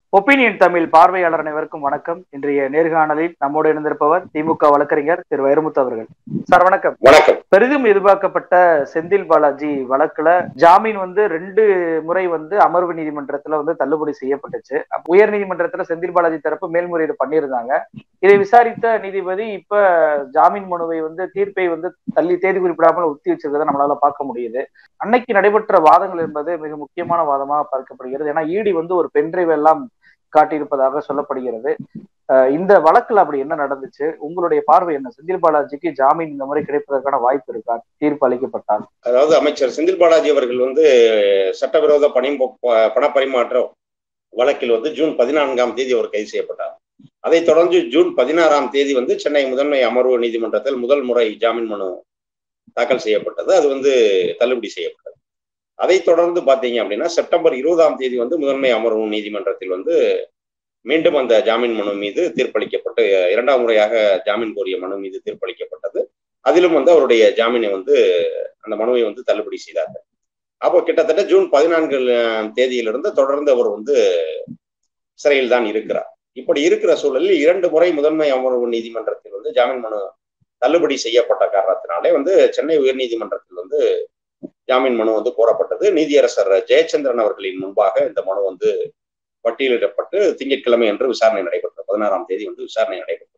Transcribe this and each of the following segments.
opinion Tamil பார்வையாளர் அனைவருக்கும் வணக்கம் இன்றைய நேர்காணலில் நம்மோடு இணைந்திருப்பவர் திமுக வழக்கறிஞர் திரு வைரமுத்து அவர்கள் சார் வணக்கம் வணக்கம் பெரிதும் எதிர்பார்க்கப்பட்ட செந்தில் பாலாஜி வழக்குல ஜாமீன் வந்து ரெண்டு முறை வந்து அமர்வு நீதிமன்றத்துல வந்து தள்ளுபடி செய்யப்பட்டுச்சு அப்ப உயர் நீதிமன்றத்துல செந்தில் பாலாஜி தரப்பு மேல்முறையீடு பண்ணியிருந்தாங்க இதை விசாரித்த நீதிபதி இப்ப ஜாமீன் மனுவை வந்து தீர்ப்பை வந்து தள்ளி தேதி குறிப்பிடாமல் ஒத்தி வச்சிருக்கதை நம்மளால பார்க்க முடியுது அன்னைக்கு நடைபெற்ற வாதங்கள் என்பது மிக முக்கியமான வாதமாக பார்க்கப்படுகிறது ஏன்னா ஈடி வந்து ஒரு பென்ட்ரைவ் எல்லாம் காட்டியிருப்பதாக சொல்லப்படுகிறது அஹ் இந்த வழக்குல அப்படி என்ன நடந்துச்சு உங்களுடைய பார்வை என்ன செந்தில் பாலாஜிக்கு ஜாமீன் இந்த முறை கிடைப்பதற்கான வாய்ப்பு இருக்கா தீர்ப்பு அளிக்கப்பட்டால் அதாவது அமைச்சர் செந்தில் பாலாஜி அவர்கள் வந்து சட்டவிரோத பணி பணப்பரிமாற்ற வழக்கில் வந்து ஜூன் பதினான்காம் தேதி அவர் கைது செய்யப்பட்டார் அதைத் தொடர்ந்து ஜூன் பதினாறாம் தேதி வந்து சென்னை முதன்மை அமர்வு நீதிமன்றத்தில் முதல் முறை ஜாமீன் மனு தாக்கல் செய்யப்பட்டது அது வந்து தள்ளுபடி செய்யப்பட்டது அதைத் தொடர்ந்து பார்த்தீங்க அப்படின்னா செப்டம்பர் இருபதாம் தேதி வந்து முதன்மை அமர்வு நீதிமன்றத்தில் வந்து மீண்டும் அந்த ஜாமீன் மனு மீது தீர்ப்பளிக்கப்பட்டு இரண்டாம் முறையாக ஜாமீன் கோரிய மனு மீது தீர்ப்பளிக்கப்பட்டது அதிலும் வந்து அவருடைய ஜாமீனை வந்து அந்த மனுவை வந்து தள்ளுபடி செய்தார்கள் அப்போ கிட்டத்தட்ட ஜூன் பதினான்கு தேதியிலிருந்து தொடர்ந்து அவர் வந்து சிறையில் தான் இருக்கிறார் இப்படி இருக்கிற சூழலில் இரண்டு முறை முதன்மை அமர்வு நீதிமன்றத்தில் வந்து ஜாமீன் மனு தள்ளுபடி செய்யப்பட்ட காரணத்தினாலே வந்து சென்னை உயர்நீதிமன்றத்தில் வந்து ஜாமீன் மனு வந்து கோரப்பட்டது நீதியரசர் ஜெயச்சந்திரன் அவர்களின் முன்பாக இந்த மனு வந்து பட்டியலிடப்பட்டு திங்கட்கிழமை என்று விசாரணை நடைபெற்றது பதினாறாம் தேதி வந்து விசாரணை நடைபெற்றது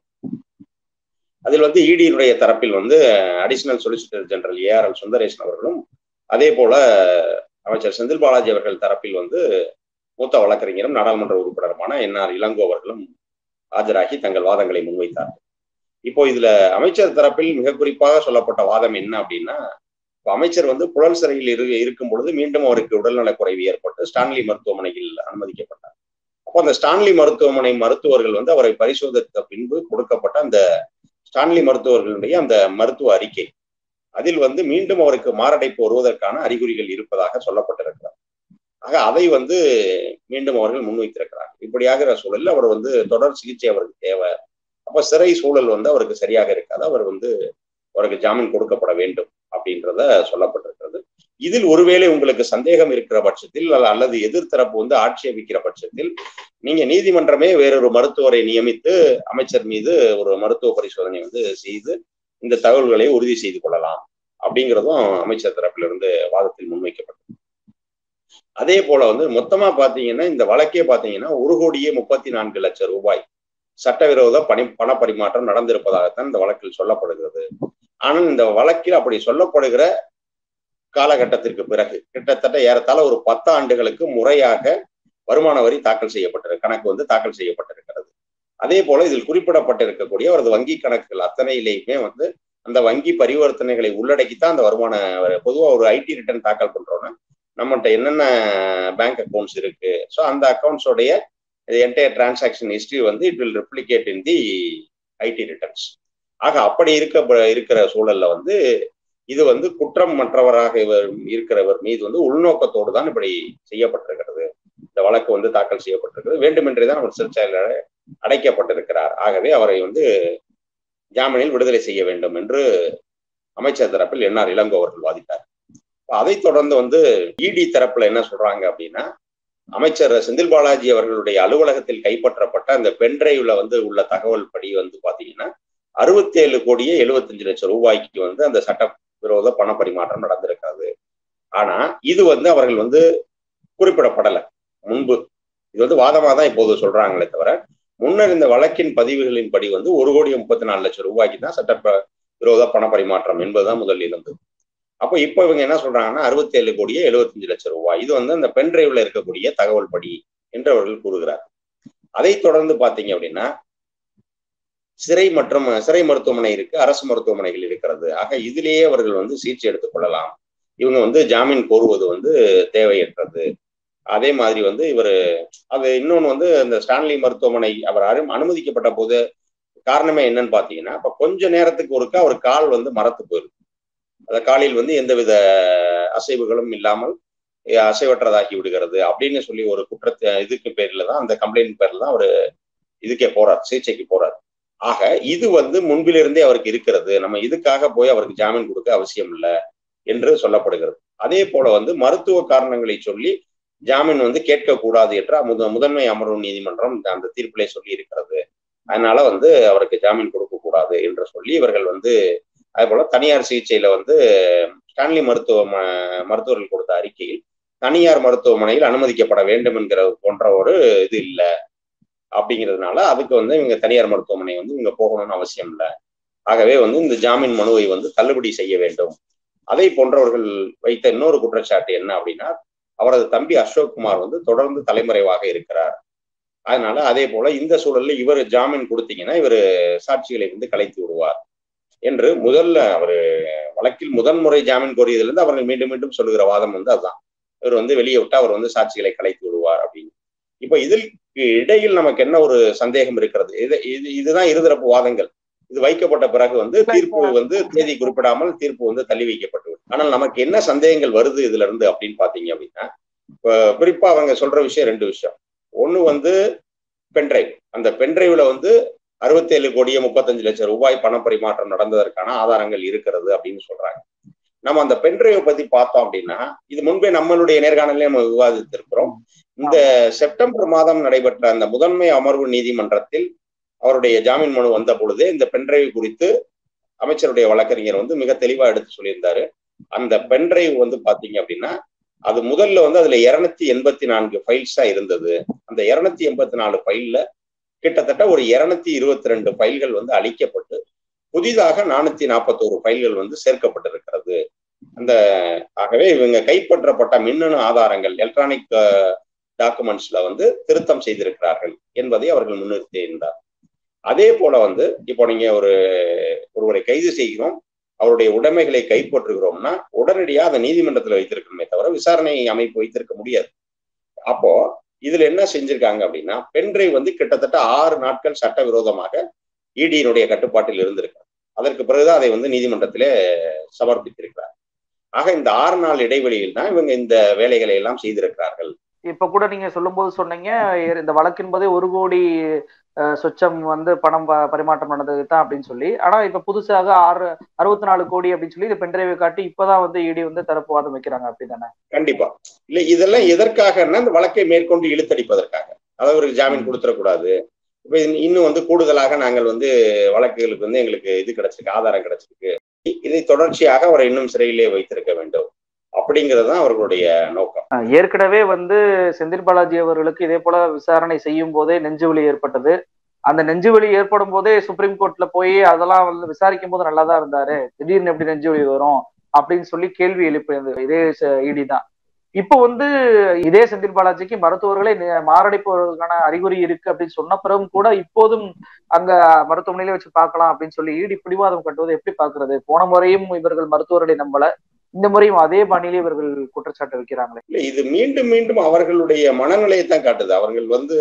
அதில் வந்து இடியினுடைய தரப்பில் வந்து additional solicitor general A R L Sundaresan அவர்களும் அதே போல அமைச்சர் செந்தில் பாலாஜி அவர்கள் தரப்பில் வந்து மூத்த வழக்கறிஞரும் நாடாளுமன்ற உறுப்பினருமான என் ஆர் இளங்கோ அவர்களும் ஆஜராகி தங்கள் வாதங்களை முன்வைத்தார்கள் இப்போ இதுல அமைச்சர் தரப்பில் மிக குறிப்பாக சொல்லப்பட்ட வாதம் என்ன அப்படின்னா இப்போ அமைச்சர் வந்து புழல் சிறையில் இரு இருக்கும் பொழுது மீண்டும் அவருக்கு உடல்நலக் குறைவு ஏற்பட்டு ஸ்டான்லி மருத்துவமனையில் அனுமதிக்கப்பட்டார் அப்போ அந்த ஸ்டான்லி மருத்துவமனை மருத்துவர்கள் வந்து அவரை பரிசோதித்த பின்பு கொடுக்கப்பட்ட அந்த ஸ்டான்லி மருத்துவர்களுடைய அந்த மருத்துவ அறிக்கை அதில் வந்து மீண்டும் அவருக்கு மாரடைப்பு வருவதற்கான அறிகுறிகள் இருப்பதாக சொல்லப்பட்டிருக்கிறார் ஆக அதை வந்து மீண்டும் அவர்கள் முன்வைத்திருக்கிறார் இப்படியாகிற சூழலில் அவர் வந்து தொடர் சிகிச்சை அவருக்கு தேவை அப்ப சிறை சூழல் வந்து அவருக்கு சரியாக இருக்காது அவர் வந்து அவருக்கு ஜாமீன் கொடுக்கப்பட வேண்டும் அப்படின்றத சொல்லப்பட்டிருக்கிறது இதில் ஒருவேளை உங்களுக்கு சந்தேகம் இருக்கிற பட்சத்தில் அல்லது எதிர்த்தரப்பு வந்து ஆட்சேபிக்கிற பட்சத்தில் நீங்க நீதிமன்றமே வேறொரு மருத்துவரை நியமித்து அமைச்சர் மீது ஒரு மருத்துவ பரிசோதனை வந்து செய்து இந்த தகவல்களை உறுதி செய்து கொள்ளலாம் அப்படிங்கிறதும் அமைச்சர் தரப்பிலிருந்து வாதத்தில் முன்வைக்கப்பட்டது அதே போல வந்து மொத்தமா பாத்தீங்கன்னா இந்த வழக்கே பாத்தீங்கன்னா ஒரு கோடியே முப்பத்தி நான்கு லட்சம் ரூபாய் சட்டவிரோத பணி பண பரிமாற்றம் நடந்திருப்பதாகத்தான் இந்த வழக்கில் சொல்லப்படுகிறது ஆனால் இந்த வழக்கில் அப்படி சொல்லப்படுகிற காலகட்டத்திற்கு பிறகு கிட்டத்தட்ட ஏறத்தாழ ஒரு பத்து ஆண்டுகளுக்கு முறையாக வருமான வரி தாக்கல் செய்யப்பட்டிருக்கு கணக்கு வந்து தாக்கல் செய்யப்பட்டிருக்கிறது அதே போல இதில் குறிப்பிடப்பட்டிருக்கக்கூடிய அவரது வங்கி கணக்குகள் அத்தனையிலையுமே வந்து அந்த வங்கி பரிவர்த்தனைகளை உள்ளடக்கித்தான் அந்த வருமான பொதுவாக ஒரு ஐடி ரிட்டர்ன் தாக்கல் பண்றோம்னா நம்மகிட்ட என்னென்ன பேங்க் அக்கௌண்ட்ஸ் இருக்கு ஸோ அந்த அக்கௌண்ட்ஸோடைய என்டையர் டிரான்சாக்ஷன் ஹிஸ்டரி வந்து it will replicate in the IT returns ஆக அப்படி இருக்க இருக்கிற சூழல்ல வந்து இது வந்து குற்றம் மற்றவராக இவர் இருக்கிறவர் மீது வந்து உள்நோக்கத்தோடு தான் இப்படி செய்யப்பட்டிருக்கிறது இந்த வழக்கு வந்து தாக்கல் செய்யப்பட்டிருக்கிறது வேண்டுமென்றே தான் அவர் சிறைச்சாலையில் அடைக்கப்பட்டிருக்கிறார் ஆகவே அவரை வந்து ஜாமீனில் விடுதலை செய்ய வேண்டும் என்று அமைச்சர் தரப்பில் என்ஆர் இளங்கோ அவர்கள் வாதிட்டார் அதைத் தொடர்ந்து வந்து இடி தரப்புல என்ன சொல்றாங்க அப்படின்னா அமைச்சர் செந்தில் பாலாஜி அவர்களுடைய அலுவலகத்தில் கைப்பற்றப்பட்ட அந்த பென்டிரைவ்ல வந்து உள்ள தகவல் படி வந்து பாத்தீங்கன்னா அறுபத்தி ஏழு கோடியே எழுபத்தஞ்சு லட்சம் ரூபாய்க்கு வந்து அந்த சட்ட விரோத பண பரிமாற்றம் நடந்திருக்காது ஆனா இது வந்து அவர்கள் வந்து குறிப்பிடப்படலை முன்பு இது வந்து வாதமாக தான் இப்போது சொல்றாங்களே தவிர முன்னர் இந்த வழக்கின் பதிவுகளின் படி வந்து ஒரு கோடி முப்பத்தி நாலு லட்சம் ரூபாய்க்கு தான் சட்ட விரோத பண பரிமாற்றம் என்பதுதான் முதல் இருந்தது அப்போ இப்போ இவங்க என்ன சொல்றாங்கன்னா அறுபத்தி ஏழு கோடியே எழுபத்தஞ்சு லட்சம் ரூபாய் இது வந்து அந்த பென்டிரைவ்ல இருக்கக்கூடிய தகவல் படி என்று அவர்கள் கூறுகிறார் அதை தொடர்ந்து பாத்தீங்க அப்படின்னா சிறை மற்றும் சிறை மருத்துவமனை இருக்கு அரசு மருத்துவமனைகள் இருக்கிறது ஆக இதிலேயே அவர்கள் வந்து சிகிச்சை எடுத்துக் கொள்ளலாம் இவங்க வந்து ஜாமீன் கோருவது வந்து தேவையற்றது அதே மாதிரி வந்து இவர் அது இன்னொன்று வந்து இந்த ஸ்டான்லி மருத்துவமனை அவர் அனுமதிக்கப்பட்ட போது காரணமே என்னன்னு பாத்தீங்கன்னா இப்ப கொஞ்ச நேரத்துக்கு ஒருக்கா அவர் கால் வந்து மரத்து போயிருக்கு அந்த காலில் வந்து எந்தவித அசைவுகளும் இல்லாமல் அசைவற்றதாகி விடுகிறது அப்படின்னு சொல்லி ஒரு குற்றத்தை இதுக்கு பேர்ல தான் அந்த கம்ப்ளைண்ட் பேர்ல தான் அவர் இதுக்கே போறார் சிகிச்சைக்கு போறார் ஆக இது வந்து முன்பிலிருந்தே அவருக்கு இருக்கிறது நம்ம இதுக்காக போய் அவருக்கு ஜாமீன் கொடுக்க அவசியம் இல்லை என்று சொல்லப்படுகிறது அதே போல வந்து மருத்துவ காரணங்களை சொல்லி ஜாமீன் வந்து கேட்கக்கூடாது என்று முத முதன்மை அமர்வு நீதிமன்றம் அந்த தீர்ப்பிலே சொல்லி இருக்கிறது அதனால வந்து அவருக்கு ஜாமீன் கொடுக்க கூடாது என்று சொல்லி இவர்கள் வந்து அதே போல தனியார் சிகிச்சையில வந்து ஸ்டான்லி மருத்துவ மருத்துவர்கள் கொடுத்த அறிக்கையில் தனியார் மருத்துவமனையில் அனுமதிக்கப்பட வேண்டும் என்கிற போன்ற ஒரு இது இல்லை அப்படிங்கிறதுனால அதுக்கு வந்து இவங்க தனியார் மருத்துவமனை வந்து இவங்க போகணும்னு அவசியம் இல்லை ஆகவே வந்து இந்த ஜாமீன் மனுவை வந்து தள்ளுபடி செய்ய வேண்டும் அதை போன்றவர்கள் வைத்த இன்னொரு குற்றச்சாட்டு என்ன அப்படின்னா அவரது தம்பி அசோக் குமார் வந்து தொடர்ந்து தலைமறைவாக இருக்கிறார் அதனால அதே போல இந்த சூழல்ல இவர் ஜாமீன் கொடுத்தீங்கன்னா இவர் சாட்சிகளை வந்து கலைத்து விடுவார் என்று முதல்ல அவர் வழக்கில் முதன்முறை ஜாமீன் கோரியதிலிருந்து அவர்கள் மீண்டும் மீண்டும் சொல்லுகிற வாதம் வந்து அதுதான் இவர் வந்து வெளியே விட்டு அவர் வந்து சாட்சிகளை கலைத்து விடுவார் அப்படின்னு இப்ப இதற்கு இடையில் நமக்கு என்ன ஒரு சந்தேகம் இருக்கிறது இது இது இதுதான் இருதரப்பு வாதங்கள் இது வைக்கப்பட்ட பிறகு வந்து தீர்ப்பு வந்து தேதி குறிப்பிடாமல் தீர்ப்பு வந்து தள்ளி வைக்கப்பட்டு ஆனால் நமக்கு என்ன சந்தேகங்கள் வருது இதுல இருந்து அப்படின்னு பாத்தீங்க அப்படின்னா குறிப்பா அவங்க சொல்ற விஷயம் ரெண்டு விஷயம் ஒண்ணு வந்து பென்ட்ரைவ் அந்த பென்ட்ரைவ்ல வந்து அறுபத்தேழு கோடியே முப்பத்தஞ்சு லட்சம் ரூபாய் பணப்பரிமாற்றம் நடந்ததற்கான ஆதாரங்கள் இருக்கிறது அப்படின்னு சொல்றாங்க நம்ம அந்த பென்ட்ரைவை பத்தி பார்த்தோம் அப்படின்னா இது முன்பே நம்மளுடைய நேர்காணலே நம்ம விவாதித்திருக்கிறோம் இந்த செப்டம்பர் மாதம் நடைபெற்ற அந்த முதன்மை அமர்வு நீதிமன்றத்தில் அவருடைய ஜாமீன் மனு வந்த பொழுதே இந்த பென்ட்ரைவ் குறித்து அமைச்சருடைய வழக்கறிஞர் வந்து மிக தெளிவா எடுத்து சொல்லியிருந்தாரு அந்த பென்ட்ரைவ் வந்து பாத்தீங்க அப்படின்னா அது முதல்ல வந்து அதுல இருநூத்தி எண்பத்தி நான்கு ஃபைல்ஸா இருந்தது அந்த இருநூத்தி எண்பத்தி நாலு ஃபைல்ல கிட்டத்தட்ட ஒரு இருநூத்தி இருபத்தி ரெண்டு ஃபைல்கள் வந்து அழிக்கப்பட்டு புதிதாக நானூத்தி நாற்பத்தோரு ஃபைல்கள் வந்து சேர்க்கப்பட்டிருக்கிறது அந்த ஆகவே இவங்க கைப்பற்றப்பட்ட மின்னணு ஆதாரங்கள் எலக்ட்ரானிக் டாக்குமெண்ட்ஸ்ல வந்து திருத்தம் செய்திருக்கிறார்கள் என்பதை அவர்கள் முன்னிறுத்தியிருந்தார் அதே போல வந்து இப்போ நீங்க ஒரு ஒருவரை கைது செய்கிறோம் அவருடைய உடைமைகளை கைப்பற்றுகிறோம்னா உடனடியாக அதை நீதிமன்றத்தில் வைத்திருக்கணுமே தவிர விசாரணை அமைப்பு வைத்திருக்க முடியாது அப்போ இதுல என்ன செஞ்சிருக்காங்க அப்படின்னா பென்ட்ரைவ் வந்து கிட்டத்தட்ட ஆறு நாட்கள் சட்டவிரோதமாக இடியினுடைய கட்டுப்பாட்டில் இருந்திருக்கு அதற்கு பிறகுதான் அதை வந்து நீதிமன்றத்திலே சமர்ப்பித்திருக்கிறார் ஆக இந்த ஆறு நாள் இடைவெளியில் தான் இவங்க இந்த வேலைகளை எல்லாம் செய்திருக்கிறார்கள் இப்ப கூட நீங்க சொல்லும் போது சொன்னீங்க இந்த வழக்கு என்பதே ஒரு கோடி சொச்சம் வந்து பணம் பரிமாற்றம் நடந்தது தான் அப்படின்னு சொல்லி ஆனா இப்ப புதுசாக ஆறு அறுபத்தி நாலு கோடி அப்படின்னு சொல்லி இந்த பென்ட்ரைவை காட்டி இப்பதான் வந்து இடி வந்து தரப்பு வாதம் வைக்கிறாங்க அப்படித்தானே கண்டிப்பா இல்ல இதெல்லாம் எதற்காகன்னா இந்த வழக்கை மேற்கொண்டு இழுத்தடிப்பதற்காக அதாவது ஒரு ஜாமீன் கொடுத்துடக்கூடாது இப்ப இன்னும் வந்து கூடுதலாக நாங்கள் வந்து வழக்குகளுக்கு வந்து எங்களுக்கு இது கிடைச்சிருக்கு ஆதாரம் கிடைச்சிருக்கு இதை தொடர்ச்சியாக அவரை இன்னும் சிறையிலே வைத்திருக்க வேண்டும் அப்படிங்கிறது தான் அவர்களுடைய நோக்கம் ஏற்கனவே வந்து செந்தில் பாலாஜி அவர்களுக்கு இதே போல விசாரணை செய்யும் போதே நெஞ்சுவலி ஏற்பட்டது அந்த நெஞ்சுவலி ஏற்படும் போதே சுப்ரீம் கோர்ட்ல போய் அதெல்லாம் வந்து விசாரிக்கும் போது நல்லா தான் இருந்தாரு திடீர்னு எப்படி நெஞ்சுவலி வரும் அப்படின்னு சொல்லி கேள்வி எழுப்பியது இதே இடி தான் இப்போ வந்து இதே செந்தில் பாலாஜிக்கு மருத்துவர்களை மாரடைப்பதற்கான அறிகுறி இருக்கு அப்படின்னு சொன்ன பிறகும் கூட இப்போதும் அங்க மருத்துவமனையில வச்சு பார்க்கலாம் அப்படின்னு சொல்லி ஈடி பிடிவாதம் கட்டுவது எப்படி பாக்குறது போன முறையும் இவர்கள் மருத்துவர்களை நம்பல இந்த முறையும் அதே பாணியிலே இவர்கள் குற்றச்சாட்டு வைக்கிறாங்களே இல்ல இது மீண்டும் மீண்டும் அவர்களுடைய மனநிலையை தான் காட்டுது அவர்கள் வந்து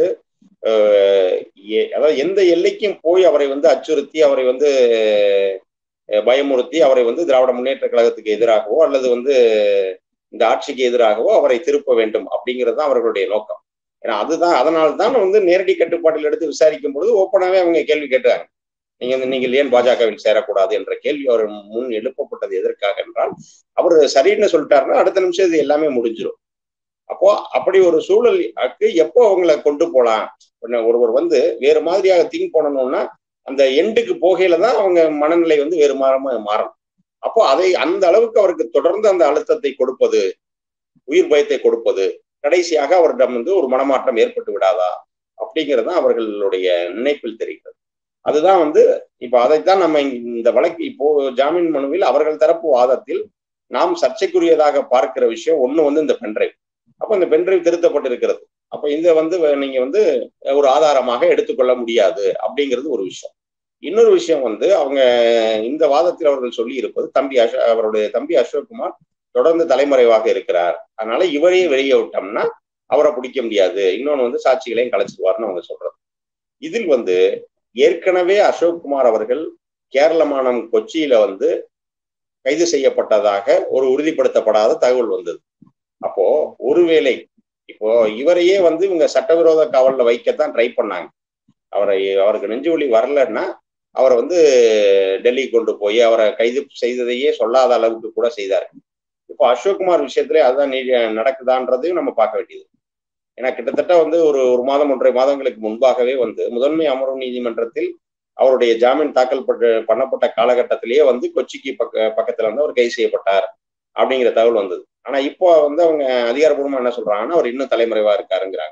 அதாவது எந்த எல்லைக்கும் போய் அவரை வந்து அச்சுறுத்தி அவரை வந்து பயமுறுத்தி அவரை வந்து திராவிட முன்னேற்ற கழகத்துக்கு எதிராகவோ அல்லது வந்து இந்த ஆட்சிக்கு எதிராகவோ அவரை திருப்ப வேண்டும் அப்படிங்கிறது தான் அவர்களுடைய நோக்கம் ஏன்னா அதுதான் அதனால தான் வந்து நேரடி கட்டுப்பாட்டில் எடுத்து விசாரிக்கும் பொழுது ஓப்பனாவே அவங்க கேள்வி கேட்டாங்க நீங்க வந்து நீங்கள் ஏன் பாஜகவில் சேரக்கூடாது என்ற கேள்வி அவர் முன் எழுப்பப்பட்டது எதற்காக என்றால் அவர் சரின்னு சொல்லிட்டாருன்னா அடுத்த நிமிஷம் இது எல்லாமே முடிஞ்சிடும் அப்போ அப்படி ஒரு சூழலுக்கு எப்போ அவங்கள கொண்டு போலாம் ஒருவர் வந்து வேறு மாதிரியாக திங்க் பண்ணணும்னா அந்த எண்டுக்கு போகையில தான் அவங்க மனநிலை வந்து வேறு மாறமா மாறும் அப்போ அதை அந்த அளவுக்கு அவருக்கு தொடர்ந்து அந்த அழுத்தத்தை கொடுப்பது உயிர் பயத்தை கொடுப்பது கடைசியாக அவரிடம் வந்து ஒரு மனமாற்றம் ஏற்பட்டு விடாதா அப்படிங்கிறது அவர்களுடைய நினைப்பில் தெரிகிறது அதுதான் வந்து இப்ப அதைத்தான் நம்ம இந்த வழக்கு இப்போ ஜாமீன் மனுவில் அவர்கள் தரப்பு வாதத்தில் நாம் சர்ச்சைக்குரியதாக பார்க்கிற விஷயம் ஒண்ணு வந்து இந்த பென்ட்ரைவ் அப்ப இந்த பென்ட்ரைவ் திருத்தப்பட்டிருக்கிறது அப்ப இந்த வந்து நீங்க வந்து ஒரு ஆதாரமாக எடுத்துக்கொள்ள முடியாது அப்படிங்கிறது ஒரு விஷயம் இன்னொரு விஷயம் வந்து அவங்க இந்த வாதத்தில் அவர்கள் சொல்லி இருப்பது தம்பி அசோ அவருடைய தம்பி அசோக்குமார் தொடர்ந்து தலைமறைவாக இருக்கிறார் அதனால இவரையே வெளியே விட்டோம்னா அவரை பிடிக்க முடியாது இன்னொன்னு வந்து சாட்சிகளையும் கலைச்சிடுவார்னு அவங்க சொல்றது இதில் வந்து ஏற்கனவே அசோக்குமார் அவர்கள் கேரள மாநிலம் கொச்சியில வந்து கைது செய்யப்பட்டதாக ஒரு உறுதிப்படுத்தப்படாத தகவல் வந்தது அப்போ ஒருவேளை இப்போ இவரையே வந்து இவங்க சட்டவிரோத காவல்ல வைக்கத்தான் ட்ரை பண்ணாங்க அவரை அவருக்கு நெஞ்சு வலி வரலன்னா அவரை வந்து டெல்லி கொண்டு போய் அவரை கைது செய்ததையே சொல்லாத அளவுக்கு கூட செய்தார்கள் இப்போ அசோக்குமார் விஷயத்திலே அதுதான் நீ நடக்குதான்றதையும் நம்ம பார்க்க வேண்டியது ஏன்னா கிட்டத்தட்ட வந்து ஒரு ஒரு மாதம் ஒன்றரை மாதங்களுக்கு முன்பாகவே வந்து முதன்மை அமர்வு நீதிமன்றத்தில் அவருடைய ஜாமீன் தாக்கல் பண்ணப்பட்ட காலகட்டத்திலேயே வந்து கொச்சிக்கு பக்க பக்கத்துல வந்து அவர் கைது செய்யப்பட்டார் அப்படிங்கிற தகவல் வந்தது ஆனா இப்போ வந்து அவங்க அதிகாரப்பூர்வமா என்ன சொல்றாங்கன்னா அவர் இன்னும் தலைமறைவா இருக்காருங்கிறாங்க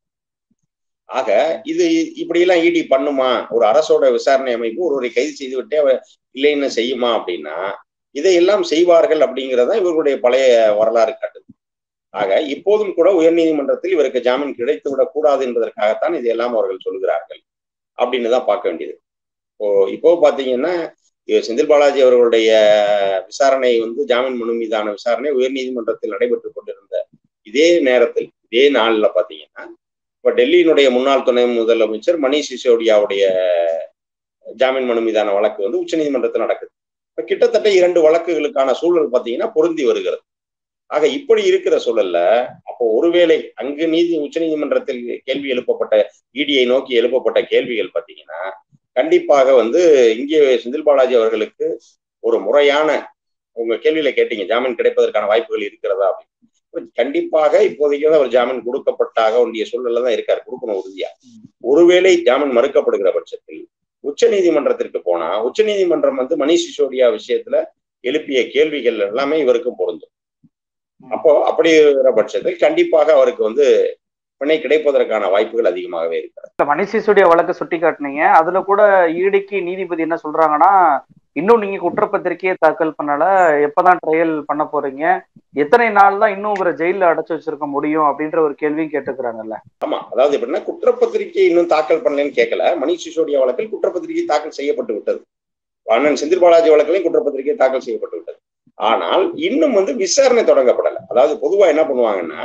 ஆக இது இப்படி எல்லாம் இடி பண்ணுமா ஒரு அரசோட விசாரணை அமைப்பு ஒருவரை கைது செய்து விட்டே அவர் இல்லைன்னு செய்யுமா அப்படின்னா இதையெல்லாம் செய்வார்கள் அப்படிங்கிறதா இவர்களுடைய பழைய வரலாறு காட்டுது ஆக இப்போதும் கூட உயர்நீதிமன்றத்தில் இவருக்கு ஜாமீன் கிடைத்து விடக் கூடாது என்பதற்காகத்தான் இதையெல்லாம் அவர்கள் சொல்கிறார்கள் அப்படின்னு தான் பார்க்க வேண்டியது இப்போ இப்போ பாத்தீங்கன்னா செந்தில் பாலாஜி அவர்களுடைய விசாரணை வந்து ஜாமீன் மனு மீதான விசாரணை உயர்நீதிமன்றத்தில் நடைபெற்றுக் கொண்டிருந்த இதே நேரத்தில் இதே நாள்ல பாத்தீங்கன்னா இப்ப டெல்லியினுடைய முன்னாள் துணை முதலமைச்சர் மணிஷ் சிசோடியாவுடைய ஜாமீன் மனு மீதான வழக்கு வந்து உச்சநீதிமன்றத்தில் நடக்குது இப்ப கிட்டத்தட்ட இரண்டு வழக்குகளுக்கான சூழல் பாத்தீங்கன்னா பொருந்தி வருகிறது ஆக இப்படி இருக்கிற சூழல்ல அப்போ ஒருவேளை அங்கு நீதி உச்சநீதிமன்றத்தில் கேள்வி எழுப்பப்பட்ட இடியை நோக்கி எழுப்பப்பட்ட கேள்விகள் பாத்தீங்கன்னா கண்டிப்பாக வந்து இங்கே செந்தில் பாலாஜி அவர்களுக்கு ஒரு முறையான உங்க கேள்வியில கேட்டீங்க ஜாமீன் கிடைப்பதற்கான வாய்ப்புகள் இருக்கிறதா அப்படின்னு கண்டிப்பாக இப்போதைக்கு அவர் ஜாமீன் கொடுக்கப்பட்டாக வேண்டிய சூழல்ல தான் இருக்காரு கொடுக்கணும் உறுதியா ஒருவேளை ஜாமீன் மறுக்கப்படுகிற பட்சத்தில் உச்ச நீதிமன்றத்திற்கு போனா உச்ச நீதிமன்றம் வந்து மணிஷ் சிசோடியா விஷயத்துல எழுப்பிய கேள்விகள் எல்லாமே இவருக்கும் பொருந்தும் அப்போ அப்படி இருக்கிற பட்சத்தில் கண்டிப்பாக அவருக்கு வந்து பிணை கிடைப்பதற்கான வாய்ப்புகள் அதிகமாகவே இருக்கிறது மணிஷ் சிசோடியா வழக்கு சுட்டி காட்டினீங்க அதுல கூட ஈடிக்கு நீதிபதி என்ன சொல்றாங்கன்னா இன்னும் நீங்க குற்றப்பத்திரிகையை தாக்கல் பண்ணல எப்பதான் ட்ரையல் பண்ண போறீங்க எத்தனை நாள் தான் இன்னும் இவரை ஜெயில அடைச்சு வச்சிருக்க முடியும் அப்படின்ற ஒரு கேள்வியும் கேட்டுக்கிறாங்கல்ல ஆமா அதாவது எப்படின்னா குற்றப்பத்திரிகை இன்னும் தாக்கல் பண்ணலன்னு கேட்கல மணிஷ் சிசோடியா வழக்கில் குற்றப்பத்திரிகை தாக்கல் செய்யப்பட்டு விட்டது அண்ணன் செந்தில் பாலாஜி வழக்கிலையும் குற்றப்பத்திரிகை தாக்கல் செய்யப்பட்டு விட்டது ஆனால் இன்னும் வந்து விசாரணை தொடங்கப்படலை அதாவது பொதுவா என்ன பண்ணுவாங்கன்னா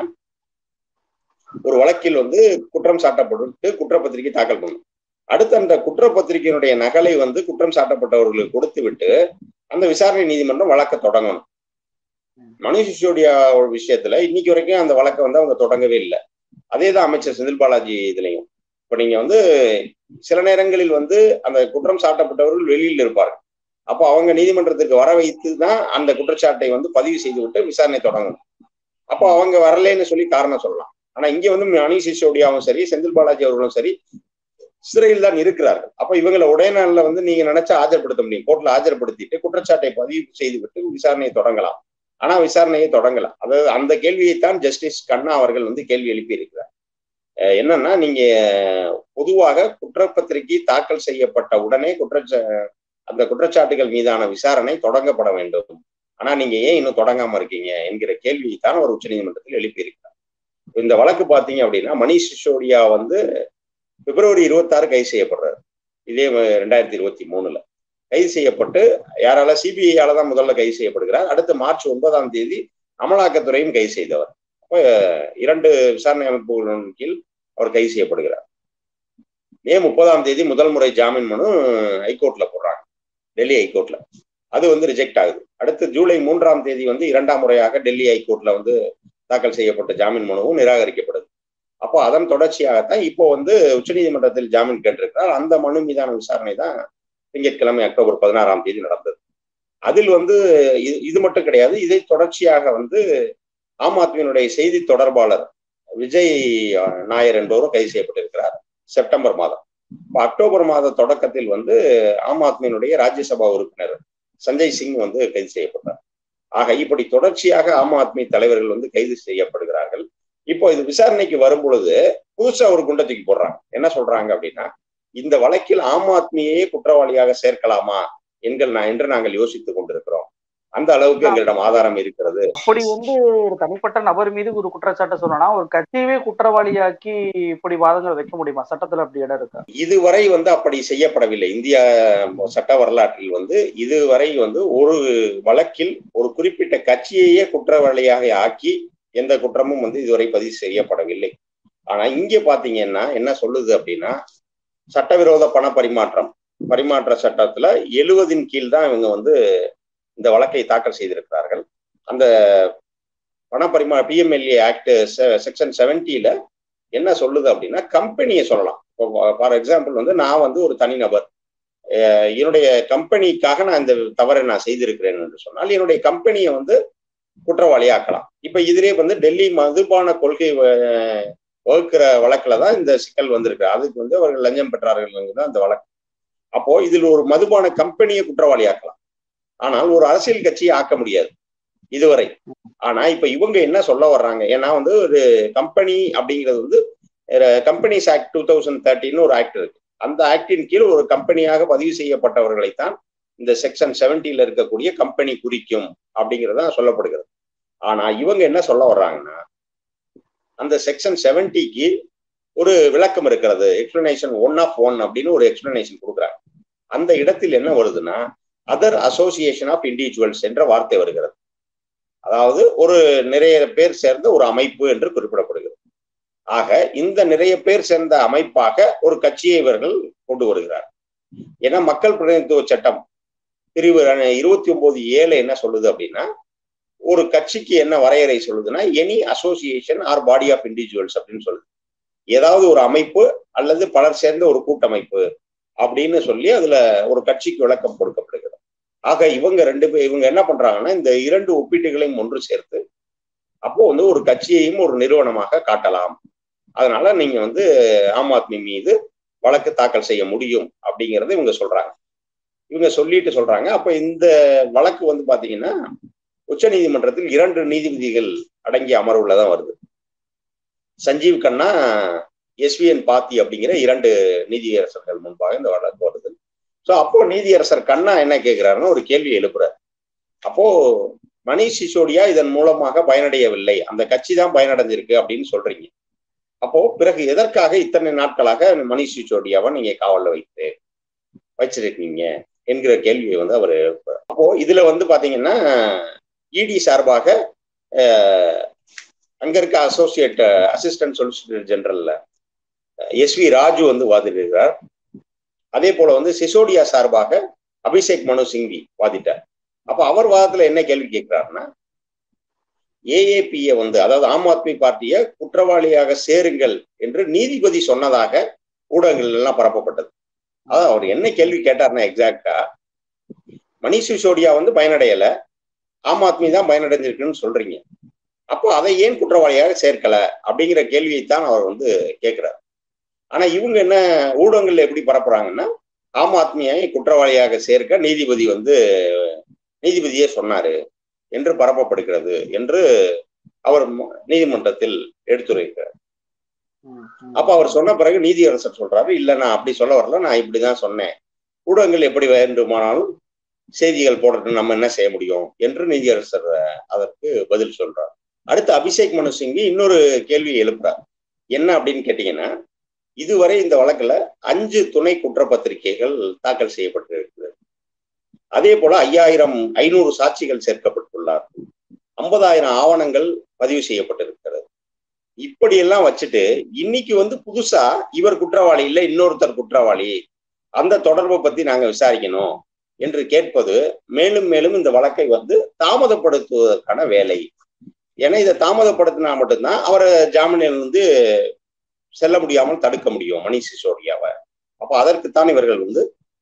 ஒரு வழக்கில் வந்து குற்றம் சாட்டப்பட்டு குற்றப்பத்திரிகை தாக்கல் பண்ணும் அடுத்து அந்த குற்றப்பத்திரிகையினுடைய நகலை வந்து குற்றம் சாட்டப்பட்டவர்களுக்கு கொடுத்து விட்டு அந்த விசாரணை நீதிமன்றம் வழக்க தொடங்கணும் மணிஷ் சிசோடியா விஷயத்துல இன்னைக்கு வரைக்கும் அந்த வழக்கை வந்து அவங்க தொடங்கவே இல்லை அதே தான் அமைச்சர் செந்தில் பாலாஜி இதுலையும் இப்ப நீங்க வந்து சில நேரங்களில் வந்து அந்த குற்றம் சாட்டப்பட்டவர்கள் வெளியில் இருப்பார்கள் அப்போ அவங்க நீதிமன்றத்திற்கு வர வைத்து தான் அந்த குற்றச்சாட்டை வந்து பதிவு செய்து விட்டு விசாரணை தொடங்கணும் அப்போ அவங்க வரலன்னு சொல்லி காரணம் சொல்லலாம் ஆனா இங்க வந்து மணிஷ் சிசோடியாவும் சரி செந்தில் பாலாஜி அவர்களும் சரி சிறையில் தான் இருக்கிறார்கள் அப்ப இவங்களை உடைய நாள்ல வந்து நீங்க நினைச்சா ஆஜர்படுத்த முடியும் கோர்ட்ல ஆஜர்படுத்திட்டு குற்றச்சாட்டை பதிவு செய்து விட்டு விசாரணையை தொடங்கலாம் ஆனா விசாரணையை தொடங்கலாம் அதாவது அந்த கேள்வியைத்தான் ஜஸ்டிஸ் கண்ணா அவர்கள் வந்து கேள்வி எழுப்பி இருக்கிறார் என்னன்னா நீங்க பொதுவாக குற்றப்பத்திரிகை தாக்கல் செய்யப்பட்ட உடனே குற்றச்சா அந்த குற்றச்சாட்டுகள் மீதான விசாரணை தொடங்கப்பட வேண்டும் ஆனா நீங்க ஏன் இன்னும் தொடங்காம இருக்கீங்க என்கிற கேள்வியை தான் அவர் உச்சநீதிமன்றத்தில் எழுப்பியிருக்கிறார் இந்த வழக்கு பாத்தீங்க அப்படின்னா மணிஷ் சிசோடியா வந்து பிப்ரவரி இருபத்தாறு கைது செய்யப்படுறாரு இதே ரெண்டாயிரத்தி இருபத்தி மூணுல கைது செய்யப்பட்டு யாரால சிபிஐயால தான் முதல்ல கைது செய்யப்படுகிறார் அடுத்து மார்ச் ஒன்பதாம் தேதி அமலாக்கத்துறையும் கைது செய்தவர் அப்போ இரண்டு விசாரணை அமைப்புகளின் கீழ் அவர் கைது செய்யப்படுகிறார் மே முப்பதாம் தேதி முதல் முறை ஜாமீன் மனு ஹைகோர்ட்ல போடுறாங்க டெல்லி ஹைகோர்ட்ல அது வந்து ரிஜெக்ட் ஆகுது அடுத்து ஜூலை மூன்றாம் தேதி வந்து இரண்டாம் முறையாக டெல்லி ஹைகோர்ட்ல வந்து தாக்கல் செய்யப்பட்ட ஜாமீன் மனுவும் நிராகரிக்கப்படுது அப்போ அதன் தொடர்ச்சியாகத்தான் இப்போ வந்து உச்சநீதிமன்றத்தில் ஜாமீன் கேட்டிருக்கிறார் அந்த மனு மீதான விசாரணை தான் திங்கட்கிழமை அக்டோபர் பதினாறாம் தேதி நடந்தது அதில் வந்து இது இது மட்டும் கிடையாது இதை தொடர்ச்சியாக வந்து ஆம் ஆத்மியினுடைய செய்தி தொடர்பாளர் விஜய் நாயர் என்பவரும் கைது செய்யப்பட்டிருக்கிறார் செப்டம்பர் மாதம் இப்போ அக்டோபர் மாத தொடக்கத்தில் வந்து ஆம் ஆத்மியினுடைய ராஜ்யசபா உறுப்பினர் சஞ்சய் சிங் வந்து கைது செய்யப்பட்டார் ஆக இப்படி தொடர்ச்சியாக ஆம் ஆத்மி தலைவர்கள் வந்து கைது செய்யப்படுகிறார்கள் இப்போ இது விசாரணைக்கு வரும் பொழுது புதுசா ஒரு குண்டை தூக்கி போடுறாங்க என்ன சொல்றாங்க அப்படின்னா இந்த வழக்கில் ஆம் ஆத்மியே குற்றவாளியாக சேர்க்கலாமா என்கள் என்று நாங்கள் யோசித்துக் கொண்டிருக்கிறோம் அந்த அளவுக்கு எங்களிடம் ஆதாரம் இருக்கிறது அப்படி வந்து ஒரு தனிப்பட்ட நபர் மீது ஒரு குற்றச்சாட்டை சொல்லனா ஒரு கட்சியவே குற்றவாளியாக்கி இப்படி வாதங்கள் வைக்க முடியுமா சட்டத்துல அப்படி இடம் இருக்கா இதுவரை வந்து அப்படி செய்யப்படவில்லை இந்திய சட்ட வரலாற்றில் வந்து இதுவரை வந்து ஒரு வழக்கில் ஒரு குறிப்பிட்ட கட்சியையே குற்றவாளியாக ஆக்கி எந்த குற்றமும் வந்து இதுவரை பதிவு செய்யப்படவில்லை ஆனா இங்க பாத்தீங்கன்னா என்ன சொல்லுது அப்படின்னா சட்டவிரோத பண பரிமாற்றம் பரிமாற்ற சட்டத்துல எழுவதின் கீழ் தான் இவங்க வந்து இந்த வழக்கை தாக்கல் செய்திருக்கிறார்கள் அந்த பண பரிமா பிஎம்எல்ஏ ஆக்ட் செக்ஷன் செவன்டில என்ன சொல்லுது அப்படின்னா கம்பெனியை சொல்லலாம் ஃபார் எக்ஸாம்பிள் வந்து நான் வந்து ஒரு தனிநபர் என்னுடைய கம்பெனிக்காக நான் இந்த தவறை நான் செய்திருக்கிறேன் என்று சொன்னால் என்னுடைய கம்பெனியை வந்து குற்றவாளி ஆக்கலாம் இப்ப இதிலே வந்து டெல்லி மதுபான கொள்கை வ- வகுக்கிற வழக்குல தான் இந்த சிக்கல் வந்திருக்கு அதுக்கு வந்து அவர்கள் லஞ்சம் பெற்றார்கள் தான் அந்த வழக்கு அப்போ இதில் ஒரு மதுபான கம்பெனியை குற்றவாளி ஆக்கலாம் ஆனால் ஒரு அரசியல் கட்சியை ஆக்க முடியாது இதுவரை ஆனா இப்ப இவங்க என்ன சொல்ல வர்றாங்க ஏன்னா வந்து ஒரு கம்பெனி அப்படிங்கிறது வந்து கம்பெனிஸ் ஆக்ட் டூ தௌசண்ட் தேர்ட்டின்னு ஒரு ஆக்ட் இருக்கு அந்த ஆக்டின் கீழ் ஒரு கம்பெனியாக பதிவு செய்யப்பட்டவர்களைத்தான் இந்த செக்ஷன் செவன்டில இருக்கக்கூடிய கம்பெனி குறிக்கும் அப்படிங்கிறதா சொல்லப்படுகிறது ஆனா இவங்க என்ன சொல்ல வர்றாங்கன்னா அந்த செக்ஷன் செவன்டிக்கு ஒரு விளக்கம் இருக்கிறது எக்ஸ்பிளனேஷன் ஒன் ஆஃப் ஒன் அப்படின்னு ஒரு எக்ஸ்பிளனேஷன் கொடுக்குறாங்க அந்த இடத்தில் என்ன வருதுன்னா அதர் அசோசியேஷன் ஆஃப் இண்டிவிஜுவல்ஸ் என்ற வார்த்தை வருகிறது அதாவது ஒரு நிறைய பேர் சேர்ந்த ஒரு அமைப்பு என்று குறிப்பிடப்படுகிறது ஆக இந்த நிறைய பேர் சேர்ந்த அமைப்பாக ஒரு கட்சியை இவர்கள் கொண்டு வருகிறார் ஏன்னா மக்கள் பிரதிநிதித்துவ சட்டம் பிரிவு இருபத்தி ஒன்பது ஏழு என்ன சொல்லுது அப்படின்னா ஒரு கட்சிக்கு என்ன வரையறை சொல்லுதுன்னா any association or body of individuals அப்படின்னு சொல்லுது ஏதாவது ஒரு அமைப்பு அல்லது பலர் சேர்ந்த ஒரு கூட்டமைப்பு அப்படின்னு சொல்லி அதுல ஒரு கட்சிக்கு விளக்கம் கொடுக்கப்படுகிறது ஆக இவங்க ரெண்டு பேர் இவங்க என்ன பண்றாங்கன்னா இந்த இரண்டு ஒப்பீட்டுகளையும் ஒன்று சேர்த்து அப்போ வந்து ஒரு கட்சியையும் ஒரு நிறுவனமாக காட்டலாம் அதனால நீங்க வந்து ஆம் ஆத்மி மீது வழக்கு தாக்கல் செய்ய முடியும் அப்படிங்கறத இவங்க சொல்றாங்க இவங்க சொல்லிட்டு சொல்றாங்க அப்ப இந்த வழக்கு வந்து பாத்தீங்கன்னா உச்ச நீதிமன்றத்தில் இரண்டு நீதிபதிகள் அடங்கிய அமர்வுல தான் வருது சஞ்சீவ் கண்ணா எஸ்விஎன் பாத்தி அப்படிங்கிற இரண்டு நீதியரசர்கள் முன்பாக இந்த வழக்கு வருது ஸோ அப்போ நீதியரசர் கண்ணா என்ன கேட்கிறாருன்னு ஒரு கேள்வி எழுப்புறாரு அப்போ மணிஷ் சிசோடியா இதன் மூலமாக பயனடையவில்லை அந்த கட்சி தான் பயனடைஞ்சிருக்கு அப்படின்னு சொல்றீங்க அப்போ பிறகு எதற்காக இத்தனை நாட்களாக மணிஷ் சிசோடியாவை நீங்க காவல்ல வைத்து வச்சிருக்கீங்க என்கிற கேள்வியை வந்து அவர் எழுப்புறார் அப்போ இதுல வந்து பாத்தீங்கன்னா இடி சார்பாக அங்க இருக்க அசோசியேட் அசிஸ்டன்ட் சொலிசிட்டர் ஜெனரல்ல எஸ் வி ராஜு வந்து வாதிடுகிறார் அதே போல வந்து சிசோடியா சார்பாக அபிஷேக் மனு சிங்வி வாதிட்டார் அப்ப அவர் வாதத்துல என்ன கேள்வி கேட்கிறாருன்னா ஏஏபியை வந்து அதாவது ஆம் ஆத்மி பார்ட்டியை குற்றவாளியாக சேருங்கள் என்று நீதிபதி சொன்னதாக ஊடகங்கள் எல்லாம் பரப்பப்பட்டது அதாவது அவர் என்ன கேள்வி கேட்டார்னா எக்ஸாக்டா மணிஷ் சிசோடியா வந்து பயனடையல ஆம் ஆத்மி தான் பயனடைஞ்சிருக்குன்னு சொல்றீங்க அப்போ அதை ஏன் குற்றவாளியாக சேர்க்கல அப்படிங்கிற கேள்வியைத்தான் அவர் வந்து கேட்கிறார் ஆனா இவங்க என்ன ஊடகங்கள்ல எப்படி பரப்புறாங்கன்னா ஆம் ஆத்மியை குற்றவாளியாக சேர்க்க நீதிபதி வந்து நீதிபதியே சொன்னாரு என்று பரப்பப்படுகிறது என்று அவர் நீதிமன்றத்தில் எடுத்துரைக்கிறார் அப்ப அவர் சொன்ன பிறகு நீதியரசர் சொல்றாரு இல்ல நான் அப்படி சொல்ல வரல நான் இப்படிதான் சொன்னேன் ஊடகங்கள் எப்படி வேண்டுமானாலும் செய்திகள் போடுறது நம்ம என்ன செய்ய முடியும் என்று நீதியரசர் அதற்கு பதில் சொல்றார் அடுத்து அபிஷேக் மனு சிங்கி இன்னொரு கேள்வியை எழுப்புறார் என்ன அப்படின்னு கேட்டீங்கன்னா இதுவரை இந்த வழக்குல அஞ்சு துணை குற்றப்பத்திரிகைகள் தாக்கல் செய்யப்பட்டிருக்கிறது அதே போல ஐயாயிரம் ஐநூறு சாட்சிகள் சேர்க்கப்பட்டுள்ளார் ஐம்பதாயிரம் ஆவணங்கள் பதிவு செய்யப்பட்டிருக்கிறது இப்படியெல்லாம் வச்சுட்டு இன்னைக்கு வந்து புதுசா இவர் குற்றவாளி இல்லை இன்னொருத்தர் குற்றவாளி அந்த தொடர்பை பத்தி நாங்க விசாரிக்கணும் என்று கேட்பது மேலும் மேலும் இந்த வழக்கை வந்து தாமதப்படுத்துவதற்கான வேலை ஏன்னா இதை தாமதப்படுத்தினா மட்டும்தான் அவரை ஜாமீனில் வந்து செல்ல முடியாமல் தடுக்க முடியும் மணிஷ் சிசோடியாவை அப்போ அதற்குத்தான் இவர்கள் வந்து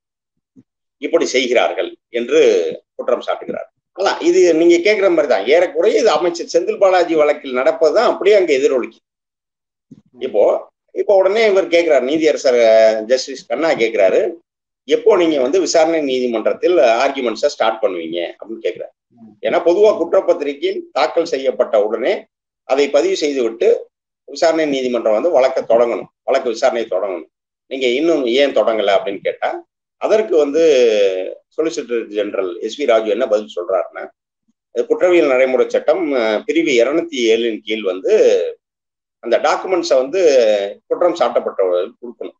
இப்படி செய்கிறார்கள் என்று குற்றம் சாட்டுகிறார் அதான் இது நீங்க கேட்கிற மாதிரி தான் ஏறக்குறைய இது அமைச்சர் செந்தில் பாலாஜி வழக்கில் நடப்பதுதான் அப்படியே அங்க எதிரொலிக்கு இப்போ இப்போ உடனே இவர் கேட்கிறார் நீதியரசர் ஜஸ்டிஸ் கண்ணா கேட்கிறாரு எப்போ நீங்க வந்து விசாரணை நீதிமன்றத்தில் ஆர்குமெண்ட்ஸை ஸ்டார்ட் பண்ணுவீங்க அப்படின்னு கேட்கிறார் ஏன்னா பொதுவா குற்றப்பத்திரிகையில் தாக்கல் செய்யப்பட்ட உடனே அதை பதிவு செய்து விட்டு விசாரணை நீதிமன்றம் வந்து வழக்கை தொடங்கணும் வழக்கு விசாரணை தொடங்கணும் நீங்க இன்னும் ஏன் தொடங்கல அப்படின்னு கேட்டா அதற்கு வந்து solicitor general S V Raju என்ன பதில் சொல்றாருன்னா குற்றவியல் நடைமுறை சட்டம் பிரிவு இருநூத்தி ஏழின் கீழ் வந்து அந்த டாக்குமெண்ட்ஸை வந்து குற்றம் சாட்டப்பட்டவர்கள் கொடுக்கணும்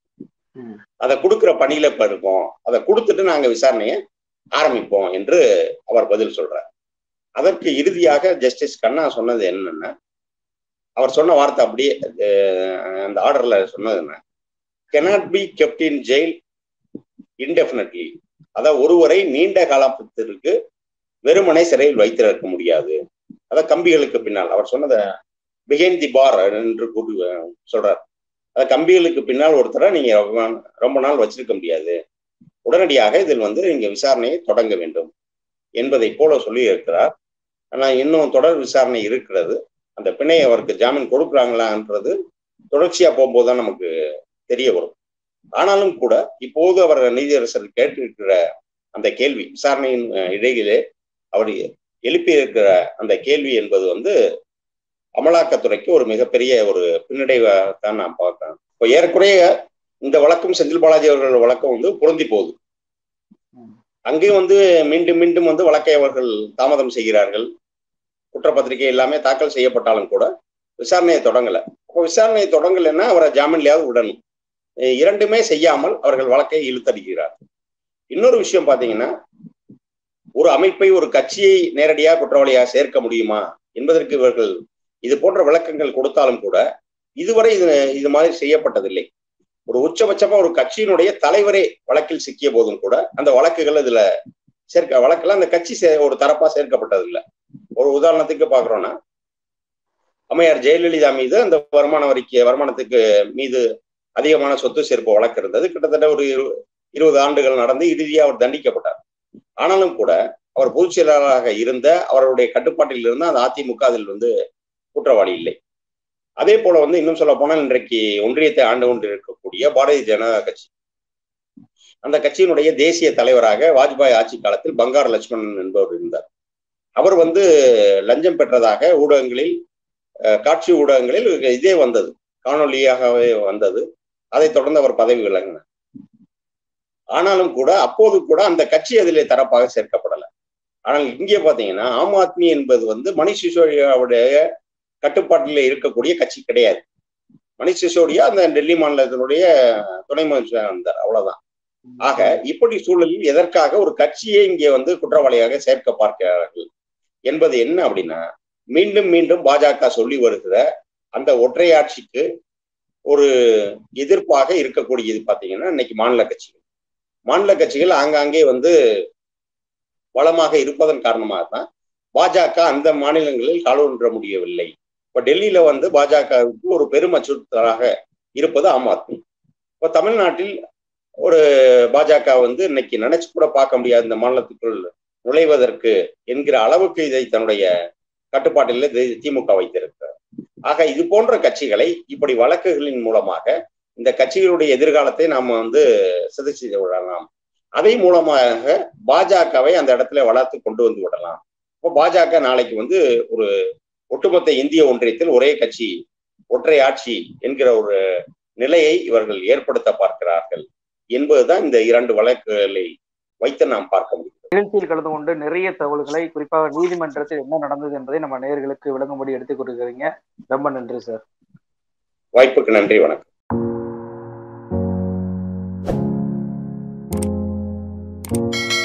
அதை கொடுக்குற பணியில இப்ப இருக்கோம் அதை கொடுத்துட்டு நாங்க விசாரணையை ஆரம்பிப்போம் என்று அவர் பதில் சொல்றார் அதற்கு இறுதியாக ஜஸ்டிஸ் கண்ணா சொன்னது என்னன்னா அவர் சொன்ன வார்த்தை அப்படியே அந்த ஆர்டர்ல சொன்னது என்ன cannot be kept in jail indefinitely அதாவது ஒருவரை நீண்ட காலத்திற்கு வெறுமனை சிறையில் வைத்திருக்க முடியாது அதாவது கம்பிகளுக்கு பின்னால் அவர் சொன்னதை பிகைன் தி பார் என்று கூப்பி சொல்றார் அதாவது கம்பிகளுக்கு பின்னால் ஒருத்தரை நீங்க ரொம்ப நாள் வச்சிருக்க முடியாது உடனடியாக இதில் வந்து நீங்க விசாரணையை தொடங்க வேண்டும் என்பதை போல சொல்லி இருக்கிறார் ஆனால் இன்னும் தொடர் விசாரணை இருக்கிறது அந்த பிணை அவருக்கு ஜாமீன் கொடுக்குறாங்களான்றது தொடர்ச்சியா போகும்போது தான் நமக்கு தெரிய வரும் ஆனாலும் கூட இப்போது அவர் நீதியரசர் கேட்டிருக்கிற அந்த கேள்வி விசாரணையின் இடையிலே அவர் எழுப்பியிருக்கிற அந்த கேள்வி என்பது வந்து அமலாக்கத்துறைக்கு ஒரு மிகப்பெரிய ஒரு பின்னடைவாக நான் பார்க்கிறேன் இப்போ ஏறக்குறைய இந்த வழக்கும் செந்தில் பாலாஜி அவர்கள் வழக்கம் வந்து பொருந்தி போகுது அங்கேயும் வந்து மீண்டும் மீண்டும் வந்து வழக்கை அவர்கள் தாமதம் செய்கிறார்கள் குற்றப்பத்திரிகை எல்லாமே தாக்கல் செய்யப்பட்டாலும் கூட விசாரணையை தொடங்கல அப்போ விசாரணையை தொடங்கலைன்னா அவரை ஜாமீன்லையாவது விடணும் இரண்டுமே செய்யாமல் அவர்கள் வழக்கை இழுத்தடிக்கிறார் இன்னொரு விஷயம் பாத்தீங்கன்னா ஒரு அமைப்பை ஒரு கட்சியை நேரடியாக குற்றவாளியாக சேர்க்க முடியுமா என்பதற்கு இவர்கள் இது போன்ற விளக்கங்கள் கொடுத்தாலும் கூட இதுவரை இது இது மாதிரி செய்யப்பட்டதில்லை ஒரு உச்சபட்சமா ஒரு கட்சியினுடைய தலைவரே வழக்கில் சிக்கிய போதும் கூட அந்த வழக்குகள் இதுல சேர்க்க வழக்குல அந்த கட்சி ஒரு தரப்பா சேர்க்கப்பட்டதில்லை ஒரு உதாரணத்துக்கு பாக்குறோம்னா அம்மையார் ஜெயலலிதா மீது அந்த வருமான வரிக்கு வருமானத்துக்கு மீது அதிகமான சொத்து சேர்ப்பு வழக்கு இருந்தது கிட்டத்தட்ட ஒரு இருபது ஆண்டுகள் நடந்து இறுதியாக அவர் தண்டிக்கப்பட்டார் ஆனாலும் கூட அவர் பொதுச் செயலாளராக இருந்த அவருடைய கட்டுப்பாட்டில் இருந்த அந்த அதிமுக அதில் வந்து குற்றவாளி இல்லை அதே போல வந்து இன்னும் சொல்ல போனால் இன்றைக்கு ஒன்றியத்தை ஆண்டு கொண்டு இருக்கக்கூடிய பாரதிய ஜனதா கட்சி அந்த கட்சியினுடைய தேசிய தலைவராக வாஜ்பாய் ஆட்சி காலத்தில் பங்கார லட்சுமணன் என்பவர் இருந்தார் அவர் வந்து லஞ்சம் பெற்றதாக ஊடகங்களில் காட்சி ஊடகங்களில் இதே வந்தது காணொலியாகவே வந்தது அதை தொடர்ந்து அவர் பதவி விலகினார் ஆனாலும் கூட அப்போது கூட அந்த கட்சி அதிலே தரப்பாக சேர்க்கப்படலை ஆனால் இங்கே பாத்தீங்கன்னா ஆம் ஆத்மி என்பது வந்து மணிஷ் சிசோடியாவுடைய கட்டுப்பாட்டில் இருக்கக்கூடிய கட்சி கிடையாது மணிஷ் சிசோடியா அந்த டெல்லி மாநிலத்தினுடைய துணை முதலமைச்சர் இருந்தார் அவ்வளவுதான் ஆக இப்படி சூழலில் எதற்காக ஒரு கட்சியை இங்கே வந்து குற்றவாளியாக சேர்க்க பார்க்கிறார்கள் என்பது என்ன அப்படின்னா மீண்டும் மீண்டும் பாஜக சொல்லி வருகிற அந்த ஒற்றையாட்சிக்கு ஒரு எதிர்ப்பாக இருக்கக்கூடியது பாத்தீங்கன்னா இன்னைக்கு மாநில கட்சிகள் மாநில கட்சிகள் ஆங்காங்கே வந்து வளமாக இருப்பதன் காரணமாக தான் பாஜக அந்த மாநிலங்களில் காலூன்ற முடியவில்லை இப்ப டெல்லியில வந்து பாஜகவுக்கு ஒரு பெரும் அச்சுறுத்தலாக இருப்பது ஆம் ஆத்மி இப்போ தமிழ்நாட்டில் ஒரு பாஜக வந்து இன்னைக்கு நினைச்சு கூட பார்க்க முடியாது இந்த மாநிலத்துக்குள் நுழைவதற்கு என்கிற அளவுக்கு இதை தன்னுடைய கட்டுப்பாட்டில் திமுக வைத்திருக்கிறார் ஆக இது போன்ற கட்சிகளை இப்படி வழக்குகளின் மூலமாக இந்த கட்சிகளுடைய எதிர்காலத்தை நாம வந்து சிதைச்சு விடலாம் அதை மூலமாக பாஜகவை அந்த இடத்துல வளர்த்து கொண்டு வந்து விடலாம் இப்போ பாஜக நாளைக்கு வந்து ஒரு ஒட்டுமொத்த இந்திய ஒன்றியத்தில் ஒரே கட்சி ஒற்றை ஆட்சி என்கிற ஒரு நிலையை இவர்கள் ஏற்படுத்த பார்க்கிறார்கள் என்பதுதான் இந்த இரண்டு வழக்குகளை வைத்து நாம் பார்க்க முடியும் நிகழ்ச்சியில் கலந்து கொண்டு நிறைய தகவல்களை குறிப்பாக நீதிமன்றத்தில் என்ன நடந்தது என்பதை நம்ம நேர்களுக்கு விளங்கும்படி எடுத்துக் கொடுக்குறீங்க ரொம்ப நன்றி சார் வாய்ப்புக்கு நன்றி வணக்கம் thank you